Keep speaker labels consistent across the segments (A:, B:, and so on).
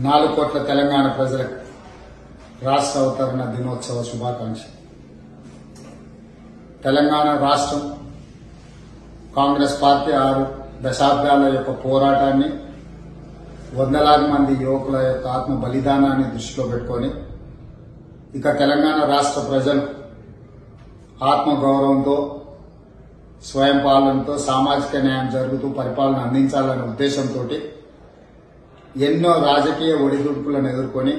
A: నాలుగు కోట్ల తెలంగాణ ప్రజలకు రాష్ట్ర అవతరణ దినోత్సవ శుభాకాంక్ష తెలంగాణ రాష్ట్రం కాంగ్రెస్ పార్టీ ఆరు దశాబ్దాల యొక్క పోరాటాన్ని వందలాది మంది యువకుల యొక్క ఆత్మ బలిదానాన్ని దృష్టిలో పెట్టుకొని ఇక తెలంగాణ రాష్ట్ర ప్రజలు ఆత్మగౌరవంతో స్వయం పాలనతో సామాజిక న్యాయం జరుగుతూ పరిపాలన అందించాలనే ఉద్దేశంతో ఎన్నో రాజకీయ ఒడిదుడుకులను ఎదుర్కొని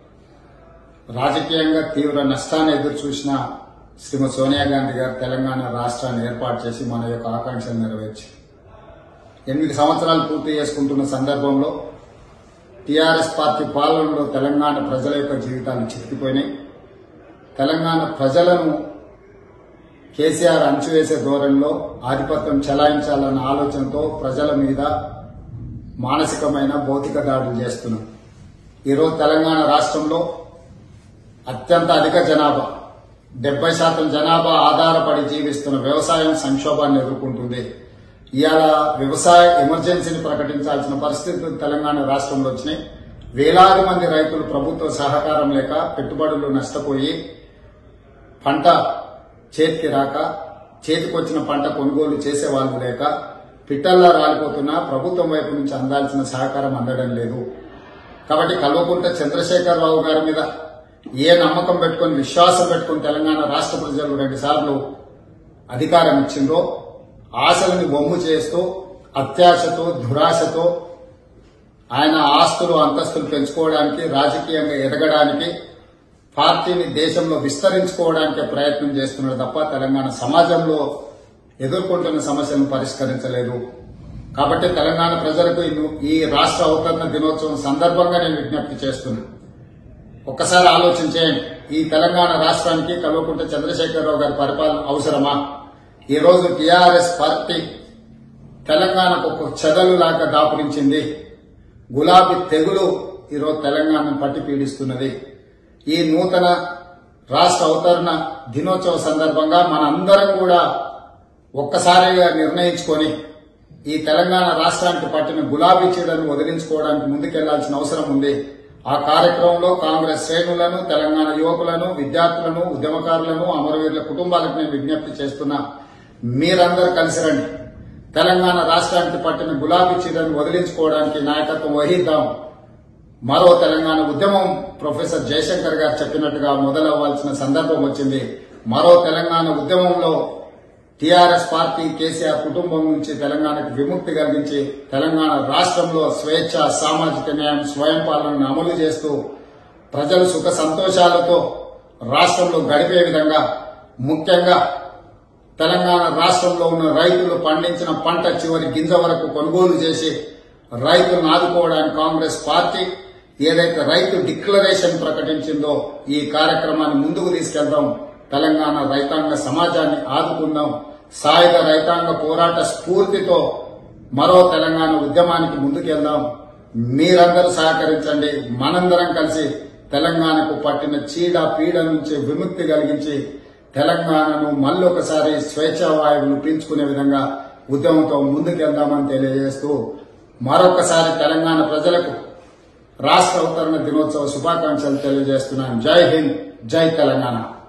A: రాజకీయంగా తీవ్ర నష్టాన్ని ఎదురు చూసిన శ్రీమతి సోనియా గాంధీ గారు తెలంగాణ రాష్ట్రాన్ని ఏర్పాటు చేసి మన యొక్క ఆకాంక్షలు నెరవేర్చి ఎనిమిది సంవత్సరాలు పూర్తి చేసుకుంటున్న సందర్భంలో టీఆర్ఎస్ పార్టీ పాలనలో తెలంగాణ ప్రజల యొక్క జీవితాలు చితికిపోయినాయి తెలంగాణ ప్రజలను కేసీఆర్ అంచువేసే ధోరణిలో ఆధిపత్యం చెలాయించాలన్న ఆలోచనతో ప్రజల మీద మానసికమైన భౌతిక దాడులు చేస్తున్నాం ఈరోజు తెలంగాణ రాష్ట్రంలో అత్యంత అధిక జనాభా డెబ్బై శాతం జనాభా ఆధారపడి జీవిస్తున్న వ్యవసాయం సంక్షోభాన్ని ఎదుర్కొంటుంది ఇవాళ వ్యవసాయ ఎమర్జెన్సీని ప్రకటించాల్సిన పరిస్థితులు తెలంగాణ రాష్ట్రంలో వచ్చినాయి వేలాది మంది రైతులు ప్రభుత్వ సహకారం లేక పెట్టుబడులు నష్టపోయి పంట చేతికి రాక చేతికొచ్చిన పంట కొనుగోలు చేసే వాళ్ళు లేక పిట్టల్లా రాలిపోతున్నా ప్రభుత్వం వైపు నుంచి అందాల్సిన సహకారం అందడం లేదు కాబట్టి కల్వకుంట చంద్రశేఖరరావు గారి మీద ఏ నమ్మకం పెట్టుకొని విశ్వాసం పెట్టుకుని తెలంగాణ రాష్ట్ర ప్రజలు రెండు సార్లు అధికారం ఇచ్చిందో ఆశలని బొమ్ము చేస్తూ అత్యాశతో దురాశతో ఆయన ఆస్తులు అంతస్తులు పెంచుకోవడానికి రాజకీయంగా ఎదగడానికి పార్టీని దేశంలో విస్తరించుకోవడానికి ప్రయత్నం చేస్తున్నాడు తప్ప తెలంగాణ సమాజంలో ఎదుర్కొంటున్న సమస్యలను పరిష్కరించలేదు కాబట్టి తెలంగాణ ప్రజలకు ఇನ್ನು- ఈ రాష్ట్ర అవతరణ దినోత్సవం సందర్భంగా నేను విజ్ఞప్తి చేస్తున్నా ఒక్కసారి ఆలోచించేయండి ఈ తెలంగాణ రాష్ట్రానికి కల్వకుంట చంద్రశేఖరరావు గారి పరిపాలన అవసరమా ఈ రోజు టీఆర్ఎస్ పార్టీ తెలంగాణకు ఒక చెదలు లాగా దాపురించింది గులాబీ తెగులు ఈరోజు తెలంగాణను పట్టి పీడిస్తున్నది ఈ నూతన రాష్ట్ర అవతరణ దినోత్సవ సందర్భంగా మనందరం కూడా ఒక్కసారిగా నిర్ణయించుకొని ఈ తెలంగాణ రాష్ట్రానికి పట్టిన గులాబీ చీడను వదిలించుకోవడానికి ముందుకెళ్లాల్సిన అవసరం ఉంది ఆ కార్యక్రమంలో కాంగ్రెస్ శ్రేణులను తెలంగాణ యువకులను విద్యార్థులను ఉద్యమకారులను అమరవీరుల కుటుంబాలకు నేను విజ్ఞప్తి చేస్తున్నా మీరందరూ కలిసి రండి తెలంగాణ రాష్ట్రానికి పట్టిన గులాబీ చీరను వదిలించుకోవడానికి నాయకత్వం వహిద్దాం మరో తెలంగాణ ఉద్యమం ప్రొఫెసర్ జయశంకర్ గారు చెప్పినట్టుగా మొదలవ్వాల్సిన సందర్భం వచ్చింది మరో తెలంగాణ ఉద్యమంలో టీఆర్ఎస్ పార్టీ కేసీఆర్ కుటుంబం నుంచి తెలంగాణకు విముక్తి కలిగించి తెలంగాణ రాష్ట్రంలో స్వేచ్ఛ సామాజిక న్యాయం స్వయం పాలనను అమలు చేస్తూ ప్రజలు సుఖ సంతోషాలతో రాష్ట్రంలో గడిపే విధంగా ముఖ్యంగా తెలంగాణ రాష్ట్రంలో ఉన్న రైతులు పండించిన పంట చివరి గింజ వరకు కొనుగోలు చేసి రైతులను ఆదుకోవడానికి కాంగ్రెస్ పార్టీ ఏదైతే రైతు డిక్లరేషన్ ప్రకటించిందో ఈ కార్యక్రమాన్ని ముందుకు తీసుకెళ్దాం తెలంగాణ రైతాంగ సమాజాన్ని ఆదుకుందాం సాయుధ రైతాంగ పోరాట స్ఫూర్తితో మరో తెలంగాణ ఉద్యమానికి ముందుకెళ్దాం మీరందరూ సహకరించండి మనందరం కలిసి తెలంగాణకు పట్టిన చీడ పీడ నుంచి విముక్తి కలిగించి తెలంగాణను మళ్ళొకసారి స్వేచ్ఛా వాయువులు పీల్చుకునే విధంగా ఉద్యమంతో ముందుకెళ్దామని తెలియజేస్తూ మరొకసారి తెలంగాణ ప్రజలకు రాష్ట్ర అవతరణ దినోత్సవ శుభాకాంక్షలు తెలియజేస్తున్నాను జై హింద్ జై తెలంగాణ